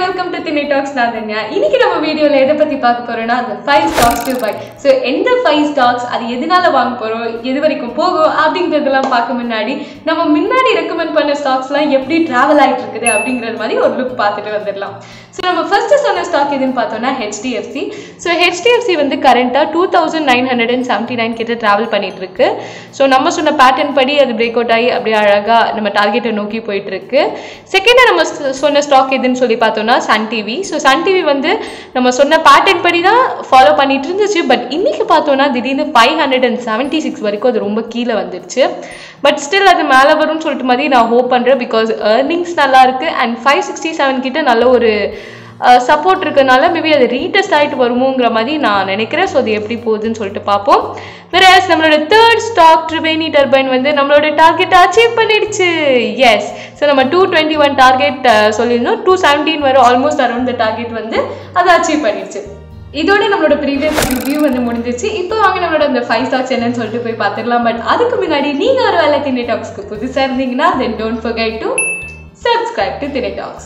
welcome to தினி tax நான் தன்யா இன்னைக்கு நம்ம வீடியோல எதை பத்தி பார்க்க போறோம்னா அந்த five stocks to buy so எந்த ஃபைவ் ஸ்டாக்ஸ் அது எதனால வாங்க போறோம் எது வரைக்கும் போகும் அப்படிங்கிறதெல்லாம் பார்க்க முன்னாடி நம்ம முன்னாடி ரெக்கமெண்ட் பண்ண ஸ்டாக்ஸ்லாம் எப்படி டிராவல் ஆயிட்டு இருக்குது அப்படிங்கிறது மாதிரி ஒரு லுக் பார்த்துட்டு வந்துடலாம் ஸோ நம்ம ஃபர்ஸ்ட் சொன்ன ஸ்டாக் எதுன்னு பார்த்தோம்னா ஹெச்டிஎஃப்சி ஸோ ஹெச்டிஎஃப்சி வந்து கரண்ட்டாக two thousand nine hundred and seventy nine கிட்ட ட்ராவல் பண்ணிட்டு இருக்கு ஸோ நம்ம சொன்ன பேட்டர்ன் படி அது பிரேக் அவுட் ஆகி அப்படியே அழகாக நம்ம டார்கெட்டை நோக்கி போயிட்டு இருக்கு செகண்டாக நம்ம சொ- சொன்ன ஸ்டாக் எதுன்னு சொல்லி பார்த்தோம்னா Sun TV so Sun TV வந்து நம்ம சொன்ன பேட்டர்ன் படி தான் ஃபாலோ பண்ணிட்டு இருந்துச்சு பட் இன்னைக்கு பார்த்தோம்னா திடீர்னு five hundred and seventy six வரைக்கும் அது ரொம்ப கீழே வந்துருச்சு பட் ஸ்டில் அது மேலே வரும்னு சொல்லிட்டு மாதிரி நான் ஹோப் பண்ணுறேன் பிகாஸ் ஏர்னிங்ஸ் நல்லா இருக்கு அண்ட் ஃபைவ் சிக்ஸ்டி செவன் கிட்ட நல்ல ஒரு சப்போர்ட் இருக்கனால மேபி அது ரீடெஸ்ட் ஆகிட்டு வருமோங்கிற மாதிரி நான் நினைக்கிறேன் ஸோ அது எப்படி போகுதுன்னு சொல்லிட்டு பார்ப்போம் வேற நம்மளோட தேர்ட் ஸ்டாக் ட்ரிவேனி டர்பைன் வந்து நம்மளோட டார்கெட் அச்சீவ் பண்ணிடுச்சு எஸ் ஸோ நம்ம டூ டுவெண்ட்டி ஒன் டார்கெட் சொல்லியிருந்தோம் டூ செவன்டீன் வரை ஆல்மோஸ்ட் அரௌண்ட் த டார்கெட் வந்து அதை அச்சீவ் பண்ணிடுச்சு இதோட நம்மளோட ப்ரீவியஸ் ரிவ்யூ வந்து முடிஞ்சிச்சு இப்போ வாங்க நம்மளோட அந்த ஃபைவ் ஸ்டாக்ஸ் என்னன்னு சொல்லிட்டு போய் பார்த்துடலாம் பட் அதுக்கு முன்னாடி நீங்கள் ஒரு வேலை திணை டாக்ஸ்க்கு புதுசாக இருந்தீங்கன்னா then don't forget to subscribe to Thinai talks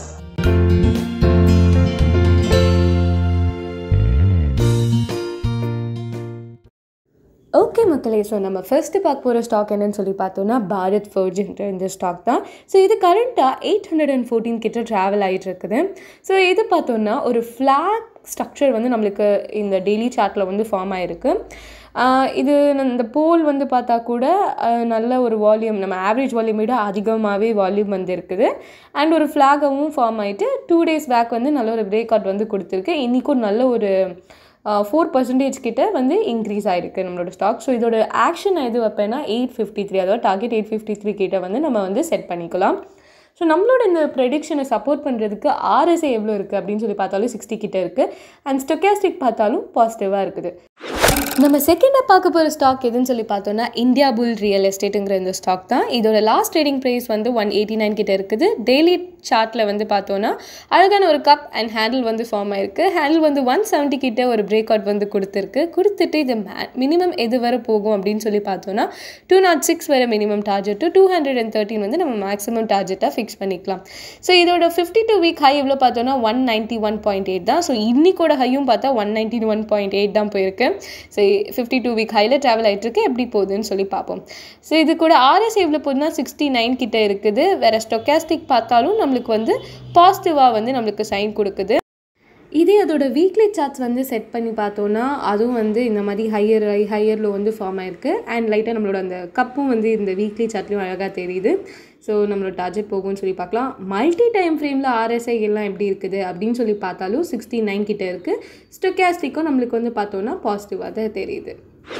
okay மக்களே ஸோ நம்ம ஃபர்ஸ்ட்டு பார்க்க போகிற ஸ்டாக் என்னன்னு சொல்லி பார்த்தோம்னா பாரத் ஃபோர்ஜின்ற இந்த ஸ்டாக் தான் ஸோ இது கரண்ட்டாக எயிட் ஹண்ட்ரட் அண்ட் ஃபோர்டீன் கிட்ட ட்ராவல் ஆகிட்டு இருக்குது ஸோ இது பார்த்தோம்னா ஒரு ஃப்ளாக் ஸ்ட்ரக்சர் வந்து நம்மளுக்கு இந்த டெய்லி சார்ட்டில் வந்து ஃபார்ம் ஆகிருக்கு ஆஹ் இது இந்த போல் வந்து பார்த்தா கூட ஆஹ் நல்ல ஒரு வால்யூம் நம்ம ஆவரேஜ் வால்யூம் விட அதிகமாகவே வால்யூம் வந்து இருக்குது அண்ட் ஒரு ஃப்ளாகவும் ஃபார்ம் ஆகிட்டு டூ டேஸ் பேக் வந்து நல்ல ஒரு பிரேக் அவுட் வந்து கொடுத்துருக்கு இன்றைக்கும் நல்ல ஒரு ஃபோர் பர்சன்டேஜ் கிட்ட வந்து இன்க்ரீஸ் ஆயிருக்கு நம்மளோட ஸ்டாக் ஸோ இதோட ஆக்ஷன் எது வைப்பேன்னா எயிட் ஃபிஃப்டி த்ரீ அதாவது டார்கெட் எயிட் ஃபிஃப்டி த்ரீ கிட்ட வந்து நம்ம வந்து செட் பண்ணிக்கலாம் ஸோ நம்மளோட இந்த ப்ரெடிக்ஷனை சப்போர்ட் பண்ணுறதுக்கு ஆர்எஸ்ஏ எவ்வளோ இருக்குது அப்படின்னு சொல்லி பார்த்தாலும் சிக்ஸ்டி கிட்ட இருக்குது அண்ட் ஸ்டொக்காஸ்டிக் பார்த்தாலும் பாசிட்டிவாக இருக்குது நம்ம செகண்டாக பார்க்க போகிற ஸ்டாக் எதுன்னு சொல்லி பார்த்தோம்னா இந்தியா புல் ரியல் எஸ்டேட்டுங்கிற இந்த ஸ்டாக் தான் இதோட லாஸ்ட் ட்ரேடிங் ப்ரைஸ் வந்து ஒன் எயிட்டி நைன் கிட்ட இருக்குது டெய்லி சார்ட்டில் வந்து பார்த்தோன்னா அழகான ஒரு கப் அண்ட் ஹேண்டில் வந்து ஃபார்ம் ஆயிருக்கு ஹேண்டில் வந்து ஒன் செவன்ட்டி கிட்ட ஒரு பிரேக் அவுட் வந்து கொடுத்துருக்கு கொடுத்துட்டு இது மினிமம் எது வரை போகும் அப்படின்னு சொல்லி பார்த்தோன்னா டூ நாட் சிக்ஸ் வரை minimum target two hundred and thirteen வந்து நம்ம மேக்ஸிமம் டார்ஜெட்டாக ஃபிக்ஸ் பண்ணிக்கலாம் ஸோ இதோட ஃபிஃப்டி டூ வீக் ஹை எவ்வளோ பார்த்தோன்னா one ninety one point eight தான் ஸோ இன்னிக்கோட ஹையும் பார்த்தா one ninety one point eight தான் போயிருக்கு ஸோ ஃபிஃப்டி டூ வீக் ஹையில் ட்ராவல் ஆகிட்டு இருக்கு எப்படி போகுதுன்னு சொல்லி பார்ப்போம் ஸோ இது கூட ஆர்எஸ் எவ்வளோ போகுதுன்னா சிக்ஸ்டி நைன் கிட்ட இருக்குது வேற ஸ்டொக்காஸ்டிக் பார்த்தாலும் நம்மளுக்கு வந்து பாசிட்டிவாக வந்து நம்மளுக்கு சைன் கொடுக்குது இதே அதோட வீக்லி சார்ட்ஸ் வந்து செட் பண்ணி பார்த்தோன்னா அதுவும் வந்து இந்த மாதிரி ஹையர் ஹை ஹையரில் வந்து ஃபார்ம் ஆயிருக்கு அண்ட் லைட்டாக நம்மளோட அந்த கப்பும் வந்து இந்த வீக்லி சார்ட்லையும் அழகாக தெரியுது ஸோ நம்மளோட டார்ஜெட் போகும்னு சொல்லி பார்க்கலாம் மல்டி டைம் ஃப்ரேமில் ஆர்எஸ்ஐ எல்லாம் எப்படி இருக்குது அப்படின்னு சொல்லி பார்த்தாலும் சிக்ஸ்டி நைன் கிட்ட இருக்குது ஸ்டொக்காஸ்டிக்கும் நம்மளுக்கு வந்து பார்த்தோன்னா பாசிட்டிவாக தான் தெரியுது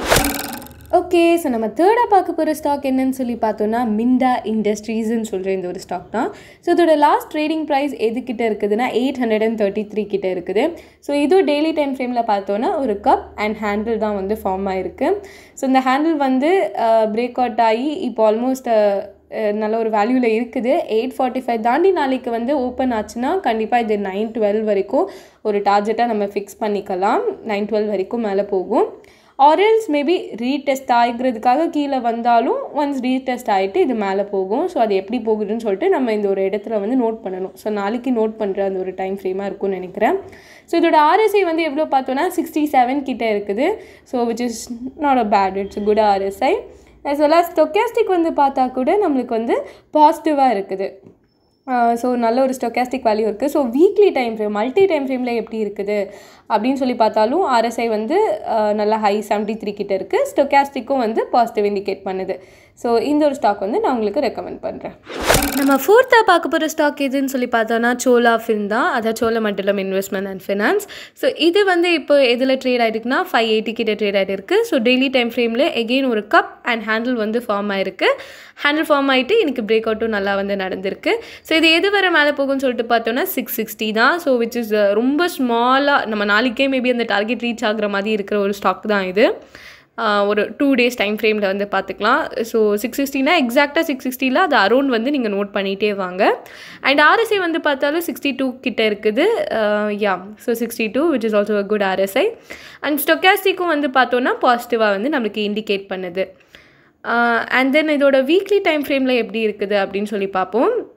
ஓகே ஸோ நம்ம தேர்டாக பார்க்க போகிற ஸ்டாக் என்னன்னு சொல்லி பார்த்தோன்னா மிண்டா இண்டஸ்ட்ரீஸ்ன்னு சொல்கிற இந்த ஒரு ஸ்டாக் தான் ஸோ இதோட லாஸ்ட் ட்ரேடிங் ப்ரைஸ் எதுக்கிட்ட இருக்குதுன்னா eight hundred and thirty three கிட்ட இருக்குது ஸோ இதுவும் டெய்லி டைம் ஃப்ரேமில் பார்த்தோன்னா ஒரு கப் அண்ட் ஹேண்டில் தான் வந்து ஃபார்ம் ஆயிருக்கு ஸோ இந்த ஹேண்டில் வந்து பிரேக் அவுட் ஆகி இப்போ ஆல்மோஸ்ட் நல்ல ஒரு வேல்யூவில் இருக்குது எயிட் ஃபார்ட்டி ஃபைவ் தாண்டி நாளைக்கு வந்து ஓப்பன் ஆச்சுன்னா கண்டிப்பாக இது நைன் டுவெல் வரைக்கும் ஒரு டார்ஜெட்டாக நம்ம ஃபிக்ஸ் பண்ணிக்கலாம் நைன் டுவெல் வரைக்கும் மேலே போகும் ஆரல்ஸ் மேபி ரீடெஸ்ட் ஆகிறதுக்காக கீழே வந்தாலும் ஒன்ஸ் ரீடெஸ்ட் ஆகிட்டு இது மேலே போகும் ஸோ அது எப்படி போகுதுன்னு சொல்லிட்டு நம்ம இந்த ஒரு இடத்துல வந்து நோட் பண்ணணும் ஸோ நாளைக்கு நோட் பண்ணுற அந்த ஒரு டைம் ஃப்ரேமாக இருக்கும்னு நினைக்கிறேன் ஸோ இதோட ஆர்எஸ்ஐ வந்து எவ்வளோ பார்த்தோன்னா சிக்ஸ்டி செவன் கிட்ட இருக்குது so which is not a bad it's good RSI as well as stochastic வந்து பார்த்தா கூட நம்மளுக்கு வந்து பாசிட்டிவாக இருக்குது ஸோ நல்ல ஒரு ஸ்டொக்காஸ்டிக் வேல்யூ இருக்குது so weekly time frame multi time ஃப்ரேமில் எப்படி இருக்குது அப்படின்னு சொல்லி பார்த்தாலும் ஆர்எஸ்ஐ வந்து அஹ், நல்ல ஹை செவன்ட்டி த்ரீ கிட்ட இருக்குது ஸ்டொக்காஸ்டிக்கும் வந்து பாசிட்டிவ் இண்டிகேட் பண்ணுது ஸோ இந்த ஒரு ஸ்டாக் வந்து நான் உங்களுக்கு ரெக்கமெண்ட் பண்ணுறேன் நம்ம ஃபோர்த்தாக பார்க்க போகிற ஸ்டாக் எதுன்னு சொல்லி பார்த்தோன்னா சோலா ஃபின் தான் அதாவது Cholamandalam investment and finance so இது வந்து இப்போ எதில் ட்ரேட் ஆகிருக்குன்னா ஃபைவ் எயிட்டி கிட்ட ட்ரேட் ஆகிருக்கு ஸோ டெய்லி டைம் ஃப்ரேமில் எகெயின் ஒரு கப் அண்ட் ஹேண்டில் வந்து ஃபார்ம் ஆயிருக்கு ஹேண்டில் ஃபார்ம் ஆகிட்டு இன்னைக்கு பிரேக் அவுட்டும் நல்லா வந்து நடந்திருக்கு ஸோ இது எது வரை மேலே போகும்னு சொல்லிட்டு பார்த்தோன்னா சிக்ஸ் சிக்ஸ்டி தான் ஸோ விச் இஸ் ரொம்ப ஸ்மாலாக நம்ம நாளைக்கே மேபி அந்த டார்கெட் ரீச் ஆகுற மாதிரி இருக்கிற ஒரு ஸ்டாக் தான் இது ஆஹ் ஒரு டூ டேஸ் டைம் ஃப்ரேமில் வந்து பார்த்துக்கலாம் ஸோ சிக்ஸ் சிக்ஸ்டினா எக்ஸாக்டாக சிக்ஸ் சிக்ஸ்டியில் அது அரௌண்ட் வந்து நீங்கள் நோட் பண்ணிகிட்டே வாங்க அண்ட் ஆர்எஸ்ஐ வந்து பார்த்தாலும் சிக்ஸ்டி டூ கிட்ட இருக்குது yeah so sixty two which is also a good RSI and ஸ்டொக்காஸ்டிக்கும் வந்து பார்த்தோன்னா பாசிட்டிவாக வந்து நம்மளுக்கு இண்டிகேட் பண்ணுது அண்ட் தென் இதோட வீக்லி டைம் ஃப்ரேமில் எப்படி இருக்குது அப்படின்னு சொல்லி பார்ப்போம்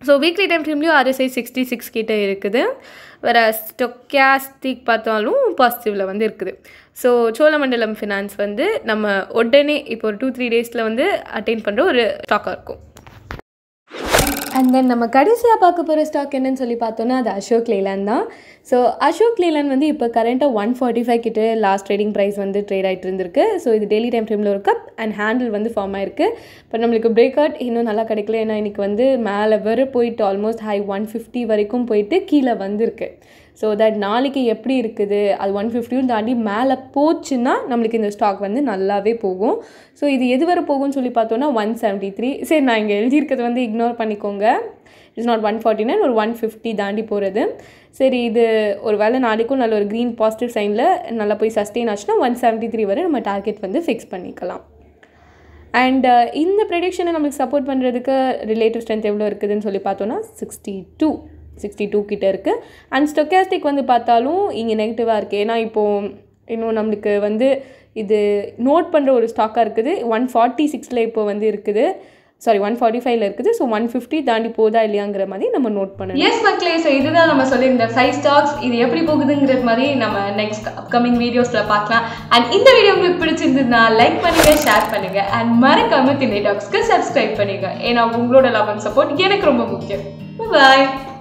ஸோ வீக்லி டைம் ஃப்ரேம்லேயும் ஆர்எஸ்ஐ சிக்ஸ்டி சிக்ஸ் கிட்ட இருக்குது வேறு ஸ்டொக்காஸ்டிக் பார்த்தாலும் பாசிட்டிவில் வந்து இருக்குது ஸோ சோழமண்டலம் ஃபினான்ஸ் வந்து நம்ம உடனே இப்போ ஒரு டூ த்ரீ டேஸில் வந்து அட்டைன் பண்ணுற ஒரு ஸ்டாக்காக இருக்கும் அண்ட் தென் நம்ம கடைசியாக பார்க்க போகிற ஸ்டாக் என்னன்னு சொல்லி பார்த்தோன்னா அது அசோக் லேலாண்ட் தான் ஸோ அசோக் லேலாண்ட் வந்து இப்போ கரண்ட்டாக ஒன் ஃபார்ட்டி ஃபைவ் கிட்ட லாஸ்ட் ட்ரேடிங் ப்ரைஸ் வந்து ட்ரேட் ஆகிட்டு இருந்திருக்கு ஸோ இது டெய்லி டைம் ஃப்ரேமில் ஒரு கப் அண்ட் ஹேண்டில் வந்து ஃபார்ம் ஆயிருக்கு இப்போ நம்மளுக்கு பிரேக் அவுட் இன்னும் நல்லா கிடைக்கல ஏன்னா இன்றைக்கி வந்து மேலே வர போயிட்டு ஆல்மோஸ்ட் ஹை ஒன் ஃபிஃப்டி வரைக்கும் போயிட்டு கீழே வந்திருக்கு ஸோ தட் நாளைக்கு எப்படி இருக்குது அது ஒன் ஃபிஃப்டியும் தாண்டி மேலே போச்சுன்னா நம்மளுக்கு இந்த ஸ்டாக் வந்து நல்லாவே போகும் ஸோ இது எது வரை போகும்னு சொல்லி பார்த்தோன்னா ஒன் செவன்ட்டி த்ரீ சரி நான் இங்கே எழுதியிருக்கிறது வந்து இக்னோர் பண்ணிக்கோங்க it's not one forty nine ஒரு ஒன் ஃபிஃப்டி தாண்டி போகிறது சரி இது ஒரு வேளை நாளைக்கும் நல்ல ஒரு க்ரீன் பாசிட்டிவ் சைனில் நல்லா போய் சஸ்டெயின் ஆச்சுன்னா ஒன் செவன்ட்டி த்ரீ வரை நம்ம டார்கெட் வந்து ஃபிக்ஸ் பண்ணிக்கலாம் அண்ட் இந்த ப்ரெடிக்ஷனை நம்மளுக்கு சப்போர்ட் பண்ணுறதுக்கு ரிலேட்டிவ் ஸ்ட்ரென்த் எவ்வளோ இருக்குதுன்னு சொல்லி பார்த்தோன்னா சிக்ஸ்டி டூ சிக்ஸ்டி டூ கிட்ட இருக்குது அண்ட் ஸ்டொக்காஸ்டிக் வந்து பார்த்தாலும் இங்கே நெகட்டிவாக இருக்குது ஏன்னா இப்போது இன்னும் நம்மளுக்கு வந்து இது நோட் பண்ணுற ஒரு ஸ்டாக்காக இருக்குது ஒன் ஃபார்ட்டி சிக்ஸில் இப்போ வந்து இருக்குது சாரி ஒன் ஃபார்ட்டி ஃபைவ்ல இருக்குது ஸோ ஒன் ஃபிஃப்டி தாண்டி போதா இல்லையாங்கிற மாதிரி நம்ம நோட் பண்ணணும் எஸ் மக்களே ஸோ இதுதான் நம்ம சொல்லியிருந்த ஃபைவ் ஸ்டாக்ஸ் இது எப்படி போகுதுங்கிறது மாதிரி நம்ம நெக்ஸ்ட் அப்கமிங் வீடியோஸில் பார்க்கலாம் அண்ட் இந்த வீடியோ உங்களுக்கு பிடிச்சிருந்ததுன்னா லைக் பண்ணுங்க ஷேர் பண்ணுங்க அண்ட் மறக்காம திணை டாக்ஸ்க்கு சப்ஸ்கிரைப் பண்ணுங்க ஏன்னா உங்களோட லவ் அண்ட் சப்போர்ட் எனக்கு ரொம்ப முக்கியம் பாய்